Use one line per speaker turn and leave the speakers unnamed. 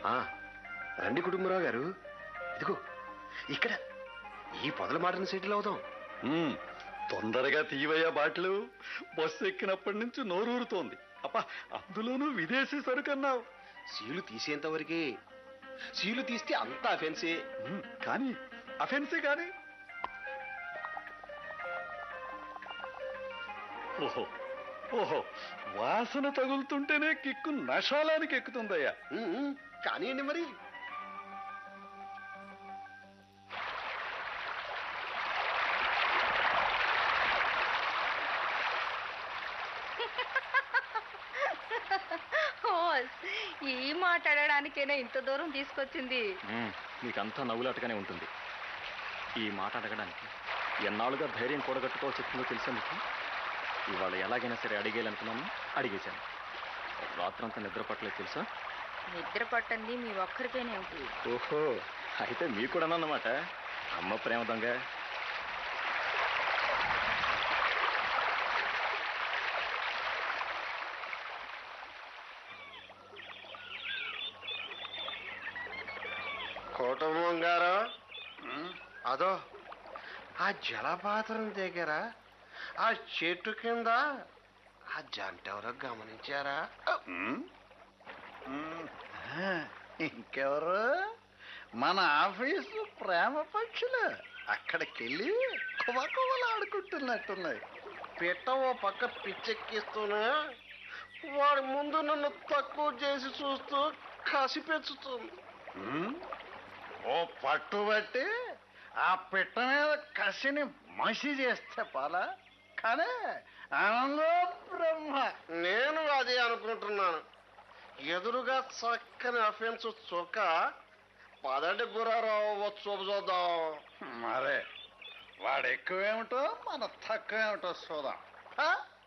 ఆ, రండి కుటుంబరావు గారు ఇదిగో ఇక్కడ ఈ పొదల మాటను సెటిల్ అవుదాం
ఉమ్, తొందరగా తీవయ్యా బాటలు బస్సు ఎక్కినప్పటి నుంచి నోరూరుతోంది అప్ప అందులోనూ విదేశీ సరుకన్నావు
సీలు తీసేంత వరకే సీలు తీస్తే అంతా అఫెన్సే
ఉమ్, కానీ అఫెన్సే కానీ ఓహో ఓహో వాసన తగులుతుంటేనే కిక్కు నశాలానికి ఎక్కుతుందయ్యా
ఉమ్, ఉమ్, కానివ్వండి మరి
ఓస్, ఈ మాట్లాడడానికేనా ఇంత దూరం తీసుకొచ్చింది
మీకంతా నవ్వులాటగానే ఉంటుంది ఈ మాట అడగడానికి ఎన్నాళ్ళుగా ధైర్యం కూడగట్టుకో చెప్తుందో తెలుసా మీకు ఇవాళ ఎలాగైనా సరే అడిగేయాలనుకున్నాను అడిగేశాను రాత్రంతా నిద్ర పట్టలేదు తెలుసా
నిద్ర పట్టండి మీ ఒక్కరికేనే ఉంటుంది
ఓహో అయితే మీకు కూడా అన్నమాట అమ్మ ప్రేమ దొంగ
కుటుంబం గారు అదో ఆ జలపాతం దగ్గర ఆ చెట్టు కింద ఆ జంట ఎవరో గమనించారా
ఉమ్, ఉమ్, ఆ, ఇంకెవరు మన ఆఫీసు ప్రేమ పక్షులు అక్కడికెళ్ళి కువకువలు ఆడుకుంటున్నట్టున్నాయి
పిట్ట ఓ పక్క పిచ్చెక్కిస్తూనే వాడి ముందు నన్ను తక్కువ చేసి చూస్తూ కసి పెంచుతుంది
ఉమ్, ఓ పట్టుబట్టి ఆ పిట్ట మీద కసిని మసి చేస్తే పాలా కానీ ఆనందో బ్రహ్మ
నేను అదే అనుకుంటున్నాను ఎదురుగా చక్కని అఫెన్స్ చొక్క పదండి గురారావు చూపు చూద్దాం
మరే వాడు ఎక్కువేమిటో మన తక్కువేమిటో చూద్దాం ఆ?